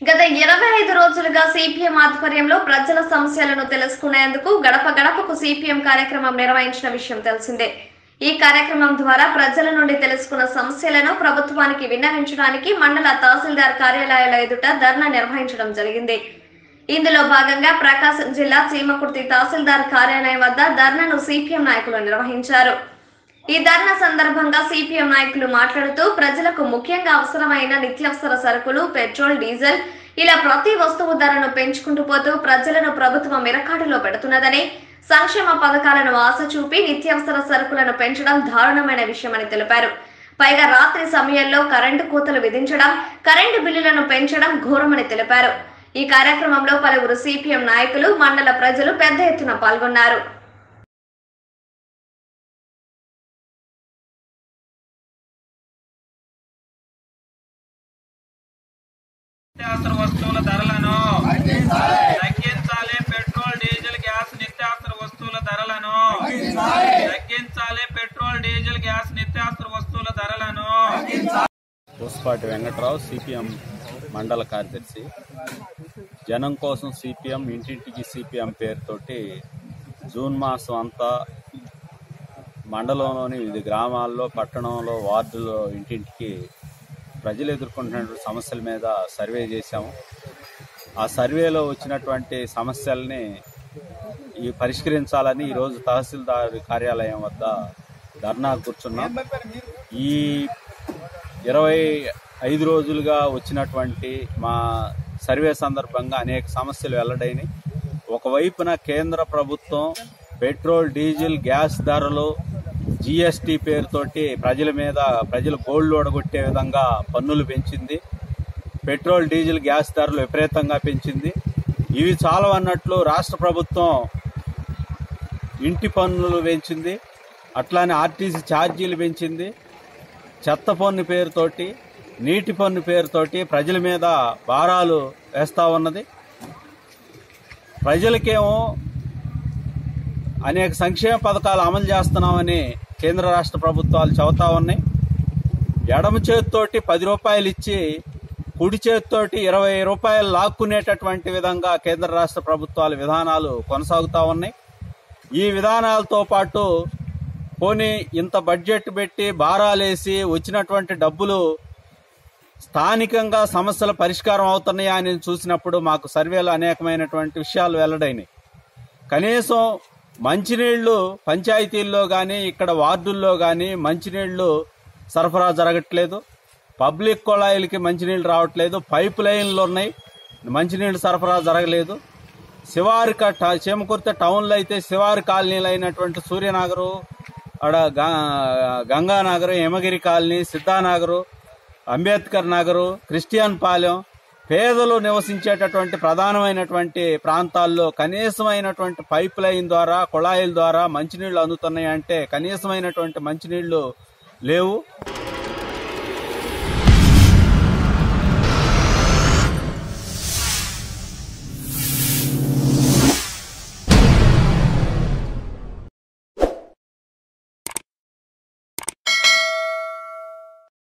గత ఇరవై ఐదు రోజులుగా సిపిఎం ఆధ్వర్యంలో ప్రజల సమస్యలను తెలుసుకునేందుకు గడప గడపకు సిపిఎం కార్యక్రమం నిర్వహించిన విషయం తెలిసిందే ఈ కార్యక్రమం ద్వారా ప్రజల నుండి తెలుసుకున్న సమస్యలను ప్రభుత్వానికి విన్నవించడానికి మండల తహసీల్దార్ కార్యాలయాల ఎదుట ధర్నా నిర్వహించడం జరిగింది ఇందులో భాగంగా ప్రకాశం జిల్లా చీమకుర్తి తహసీల్దార్ కార్యాలయం వద్ద ధర్నాను సిపిఎం నాయకులు నిర్వహించారు ఈ ధర్నా సందర్భంగా సిపిఎం నాయకులు మాట్లాడుతూ ప్రజలకు ముఖ్యంగా అవసరమైన నిత్యావసర సరుకులు పెట్రోల్ డీజిల్ ఇలా ప్రతి వస్తువు ధరను పెంచుకుంటూ పోతూ ప్రజలను ప్రభుత్వం ఇరకాటులో పెడుతున్నదని సంక్షేమ పథకాలను ఆశ చూపి నిత్యావసర సరుకులను పెంచడం దారుణమైన విషయమని తెలిపారు పైగా రాత్రి సమయంలో కరెంటు కోతలు విధించడం కరెంటు బిల్లులను పెంచడం ఘోరమని తెలిపారు ఈ కార్యక్రమంలో పలువురు సిపిఎం నాయకులు మండల ప్రజలు పెద్ద ఎత్తున పాల్గొన్నారు నిత్యావసర వస్తువుల ధరలను తగ్గించాలి పెట్రోల్ డీజిల్ గ్యాస్ నిత్యావసర వస్తువుల ధరలను తగ్గించాలి పెట్రోల్ డీజిల్ గ్యాస్ నిత్యావసర వస్తువుల ధరలను పూసపాటి వెంకట్రావు సిపిఎం మండల కార్యదర్శి జనం కోసం సిపిఎం ఇంటింటికి సిపిఎం పేరుతోటి జూన్ మాసం అంతా మండలంలోని వివిధ గ్రామాల్లో పట్టణంలో వార్డులో ఇంటింటికి ప్రజలు ఎదుర్కొంటున్నటువంటి సమస్యల మీద సర్వే చేశాము ఆ సర్వేలో వచ్చినటువంటి సమస్యల్ని ఈ పరిష్కరించాలని ఈరోజు తహసీల్దార్ కార్యాలయం వద్ద ధర్నా కూర్చున్నాం ఈ ఇరవై ఐదు రోజులుగా వచ్చినటువంటి మా సర్వే సందర్భంగా అనేక సమస్యలు వెల్లడైనవి ఒకవైపున కేంద్ర ప్రభుత్వం పెట్రోల్ డీజిల్ గ్యాస్ ధరలు జిఎస్టీ పేరుతోటి ప్రజల మీద ప్రజలు గోల్డ్ ఓడగొట్టే విధంగా పన్నులు పెంచింది పెట్రోల్ డీజిల్ గ్యాస్ ధరలు విపరీతంగా పెంచింది ఇవి చాలవన్నట్లు రాష్ట్ర ప్రభుత్వం ఇంటి పన్నులు పెంచింది అట్లానే ఆర్టీసీ ఛార్జీలు పెంచింది చెత్త పన్ను పేరుతోటి నీటి పన్ను పేరుతోటి ప్రజల మీద భారాలు వేస్తా ఉన్నది ప్రజలకేమో అనేక సంక్షేమ పథకాలు అమలు చేస్తున్నామని కేంద్ర రాష్ట్ర ప్రభుత్వాలు చెబుతా ఉన్నాయి ఎడమ చేతితోటి పది రూపాయలు ఇచ్చి కుడి చేతితోటి ఇరవై రూపాయలు లాక్కునేటటువంటి విధంగా కేంద్ర రాష్ట్ర ప్రభుత్వాల విధానాలు కొనసాగుతా ఉన్నాయి ఈ విధానాలతో పాటు పోనీ ఇంత బడ్జెట్ పెట్టి భారాలేసి వచ్చినటువంటి డబ్బులు స్థానికంగా సమస్యల పరిష్కారం అవుతున్నాయా అని చూసినప్పుడు మాకు సర్వేలో అనేకమైనటువంటి విషయాలు వెల్లడైనాయి కనీసం మంచినీళ్లు పంచాయతీల్లో కానీ ఇక్కడ వార్డుల్లో కానీ మంచినీళ్లు సరఫరా జరగట్లేదు పబ్లిక్ కుళాయిలకి మంచినీళ్ళు రావట్లేదు పైప్ లైన్లు ఉన్నాయి మంచినీళ్ళు సరఫరా జరగలేదు శివారి క- ట- చీమకుర్తి టౌన్లో అయితే శివారి కాలనీలు అయినటువంటి సూర్యనగరు అక్కడ గ- గంగానగరు యమగిరి కాలనీ సిద్ధానగరు అంబేద్కర్ నగరు క్రిస్టియన్ పాలెం పేదలు నివసించేటటువంటి ప్రధానమైనటువంటి ప్రాంతాల్లో కనీసమైనటువంటి పైప్ లైన్ ద్వారా కుళాయిల ద్వారా మంచినీళ్లు అందుతున్నాయి అంటే కనీసమైనటువంటి మంచినీళ్లు లేవు